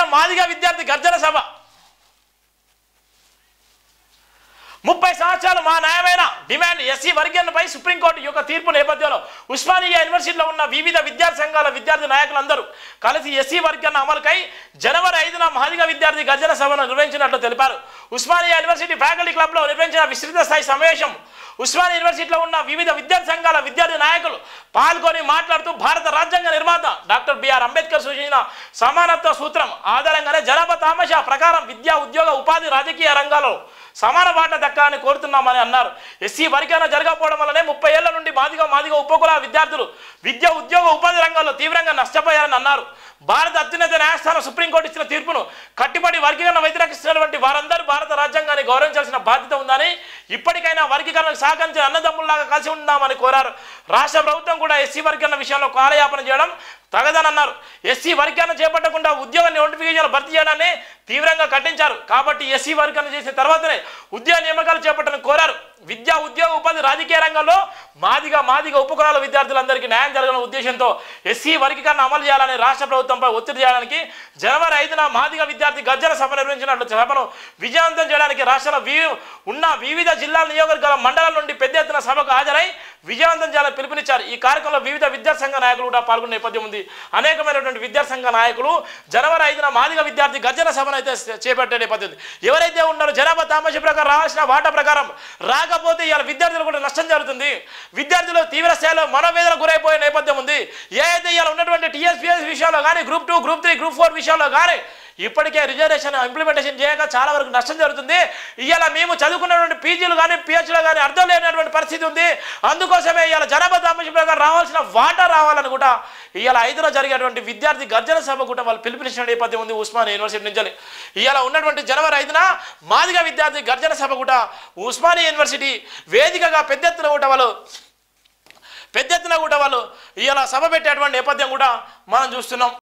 మాదిగా విద్యార్థి గర్జన సభ ముప్పై సంవత్సరాలు మా న్యాయమైన డిమాండ్ ఎస్సీ వర్గీకరణపై సుప్రీంకోర్టు యొక్క తీర్పు నేపథ్యంలో ఉస్మానియా యూనివర్సిటీలో ఉన్న వివిధ విద్యార్థి సంఘాల విద్యార్థి నాయకులందరూ కలిసి ఎస్సీ వర్గీకరణ అమలుకై జనవరి ఐదున మాదిగ విద్యార్థి గర్జన సభను నిర్వహించినట్లు తెలిపారు ఉస్మానియా యూనివర్సిటీ ఫ్యాకల్టీ క్లబ్లో నిర్వహించిన విస్తృత స్థాయి సమావేశం ఉస్మానియా యూనివర్సిటీలో ఉన్న వివిధ విద్యార్థి సంఘాల విద్యార్థి నాయకులు పాల్గొని మాట్లాడుతూ భారత రాజ్యాంగ నిర్మాత డాక్టర్ బిఆర్ అంబేద్కర్ సూచించిన సమానత్వ సూత్రం ఆధారంగానే జనాభా తామశ ప్రకారం విద్యా ఉద్యోగ ఉపాధి రాజకీయ రంగాల్లో సమాన వాటా దక్కాలని కోరుతున్నామని అన్నారు ఎస్సీ వర్గీకరణ జరగకపోవడం వల్లనే ముప్పై ఏళ్ల నుండి మాదిగా మాదిగా ఉపకుల విద్యార్థులు విద్య ఉద్యోగ ఉపాధి రంగాల్లో తీవ్రంగా నష్టపోయారని అన్నారు భారత అత్యున్నత న్యాయస్థానం సుప్రీంకోర్టు ఇచ్చిన తీర్పును కట్టుబడి వర్గీకరణ వ్యతిరేకిస్తున్నటువంటి వారందరూ భారత రాజ్యాంగాన్ని గౌరవించాల్సిన బాధ్యత ఉందని ఇప్పటికైనా వర్గీకరణకు సహకరించిన అన్నదమ్ముల్లాగా కలిసి ఉందామని కోరారు రాష్ట్ర ప్రభుత్వం కూడా ఎస్సీ వర్గీకరణ విషయంలో కాలయాపన చేయడం తగదనన్నారు ఎస్సీ వర్గీకరణ చేపట్టకుండా ఉద్యోగ నోటిఫికేషన్ భర్తీ చేయడాన్ని తీవ్రంగా ఖండించారు కాబట్టి ఎస్సీ వర్గీకరణ చేసిన తర్వాతనే ఉద్యోగ నియామకాలు చేపట్టని కోరారు విద్యా ఉద్యోగ ఉపాధి రాజకీయ రంగంలో మాదిగా మాదిగా ఉపకులాల విద్యార్థులందరికీ న్యాయం జరగని ఉద్దేశంతో ఎస్సీ వర్గీకరణ అమలు చేయాలని రాష్ట్ర ప్రభుత్వంపై ఒత్తిడి చేయడానికి జనవరి ఐదున మాదిగ విద్యార్థి గర్జన సభ నిర్వహించినట్లు సభను విజయవంతం చేయడానికి రాష్ట్రంలో వి ఉన్న వివిధ జిల్లాల నియోజకవర్గాల మండలాల నుండి పెద్ద ఎత్తున సభకు హాజరై విజయవంతం చేయాలని పిలుపునిచ్చారు ఈ కార్యక్రమంలో వివిధ విద్యార్థి సంఘ నాయకులు కూడా పాల్గొన్న నేపథ్యం ఉంది అనేకమైనటువంటి విద్యార్థి సంఘ నాయకులు జనవరి ఐదున మాదిగ విద్యార్థి గర్జన సభను అయితే చేపట్టే నేపథ్యం ఉంది ఎవరైతే ఉన్నారో జనాభా తామస ప్రకారం రావాల్సిన వాటా ప్రకారం రాకపోతే ఇవాళ విద్యార్థులు కూడా నష్టం జరుగుతుంది విద్యార్థులు తీవ్ర స్థాయిలో మనోవేదన గురైపోయే నేపథ్యం ఉంది ఏదైతే ఇవాళ ఉన్నటువంటి టీఎస్పీఎస్ విషయంలో కానీ group two group three group four విషయంలో కానీ ఇప్పటికే రిజర్వేషన్ ఇంప్లిమెంటేషన్ చేయక చాలా వరకు నష్టం జరుగుతుంది ఇవాళ మేము చదువుకున్నటువంటి పీజీలు కానీ పిహెచ్లు కానీ అర్థం లేనటువంటి పరిస్థితి ఉంది అందుకోసమే ఇవాళ జనాభా తామస ప్రకారం రావాల్సిన వాటా రావాలని కూడా ఇవాళ ఐదులో జరిగేటువంటి విద్యార్థి గర్జన సభ కూడా వాళ్ళు పిలుపునిచ్చిన నేపథ్యం ఉంది ఉస్మానియా యూనివర్సిటీ నుంచి ఇవాళ ఉన్నటువంటి జనవరి ఐదున మాదిగ విద్యార్థి గర్జన సభ కూడా ఉస్మానియా యూనివర్సిటీ వేదికగా పెద్ద ఎత్తున కూడా వాళ్ళు పెద్ద ఎత్తున కూడా వాళ్ళు ఇవాళ సభ పెట్టేటువంటి నేపథ్యం కూడా మనం చూస్తున్నాం